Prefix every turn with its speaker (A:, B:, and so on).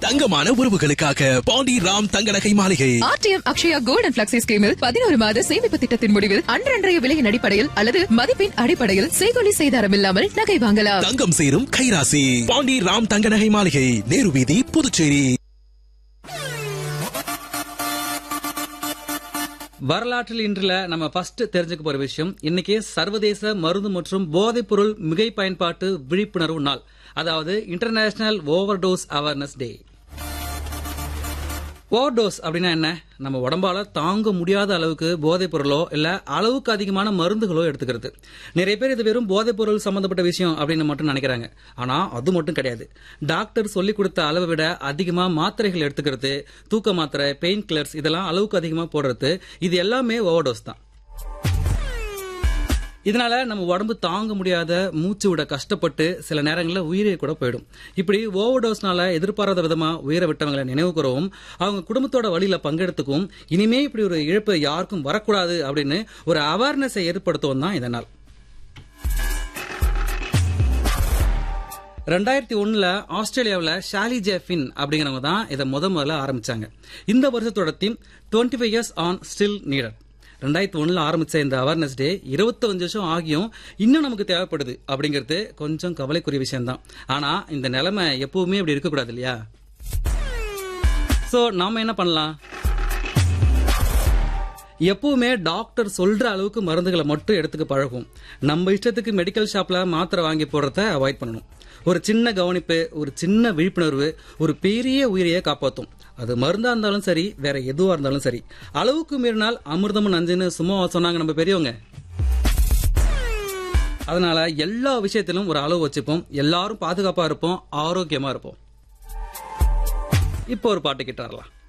A: தங்கமான உறவுகளுக்காக பாண்டி ராம் தங்க நகை மாளிகை
B: R T M Akshaya gold and flexi ஸ்கீமில் பதினோரு மாத சேமிப்பு திட்டத்தின் முடிவில் அன்றன்றைய விலையின் அடிப்படையில் அல்லது மதிப்பின் அடிப்படையில் செய்கொலி செய்தாரம் இல்லாமல் நகை வாங்கலாம்
A: தங்கம் சேரும் கைராசி பாண்டி ராம் தங்க நகை மாளிகை நேரு வீதி புதுச்சேரி
C: வரலாற்றில் இன்றுல நம்ம ஃபர்ஸ்ட் தெரிஞ்சுக்க போற விஷயம் இன்னைக்கு சர்வதேச மருந்து மற்றும் போதைப் பொருள் மிகை பயன்பாட்டு விழிப்புணர்வு நாள் அதாவது international overdose awareness day overdose அப்படின்னா என்ன நம்ம உடம்பால தாங்க முடியாத அளவுக்கு போதைப் பொருளோ இல்ல அளவுக்கு அதிகமான மருந்துகளோ எடுத்துக்கிறது நிறைய பேர் இது வெறும் போதைப் பொருள் சம்பந்தப்பட்ட விஷயம் அப்படின்னு மட்டும் நினைக்கிறாங்க ஆனா அது மட்டும் கிடையாது டாக்டர் சொல்லி கொடுத்த அளவை விட அதிகமா மாத்திரைகள் எடுத்துக்கிறது தூக்க மாத்திரை பெயின் கில்லர்ஸ் இதெல்லாம் அளவுக்கு அதிகமா போடுறது இது எல்லாமே ஓவர்டோஸ் தான் இதனால நம்ம உடம்பு தாங்க முடியாத மூச்சு விட கஷ்டப்பட்டு சில நேரங்களில் உயிரே கூட போயிடும் இப்படி ஓவர்டோஸ்னால எதிர்பாராத விதமா உயிரை விட்டவங்களை நினைவு கூறவும் அவங்க குடும்பத்தோட வழியில பங்கெடுத்துக்கும் இனிமே இப்படி ஒரு இழப்பு யாருக்கும் வரக்கூடாது அப்படின்னு ஒரு அவேர்னஸை ஏற்படுத்தவும் தான் இதனால் ரெண்டாயிரத்தி ஒண்ணுல ஆஸ்திரேலியாவில் ஷாலி ஜெஃபின் அப்படிங்கிறவங்க தான் இதை முத முதல்ல ஆரம்பிச்சாங்க இந்த வருஷத்தோட theme twenty five years on still needed ரெண்டாயிரத்தி ஒண்ணுல ஆரம்பிச்ச இந்த அவேர்னஸ் டே இருபத்தஞ்சு வருஷம் ஆகியும் இன்னும் நமக்கு தேவைப்படுது அப்படிங்கிறது கொஞ்சம் கவலைக்குரிய விஷயம் தான் ஆனா இந்த நிலைமை எப்பவுமே இப்படி இருக்கக்கூடாது இல்லையா சோ நாம என்ன பண்ணலாம் எப்பவுமே டாக்டர் சொல்ற அளவுக்கு மருந்துகளை மட்டும் எடுத்துக்க பழகும் நம்ம இஷ்டத்துக்கு மெடிக்கல் ஷாப்ல மாத்திரை வாங்கி போடுறத அவாய்ட் பண்ணணும் ஒரு சின்ன கவனிப்பு ஒரு சின்ன விழிப்புணர்வு ஒரு பெரிய உயிரையே காப்பாற்றும் அது மருந்தா இருந்தாலும் சரி வேற எதுவா இருந்தாலும் சரி அளவுக்கு மீறினால் அமிர்தமும் நஞ்சுன்னு சும்மா சொன்னாங்க நம்ம பெரியவங்க அதனால எல்லா விஷயத்திலும் ஒரு அளவு வச்சுப்போம் எல்லாரும் பாதுகாப்பா இருப்போம் ஆரோக்கியமா இருப்போம் இப்போ ஒரு பாட்டு கிட்ட வரலாம்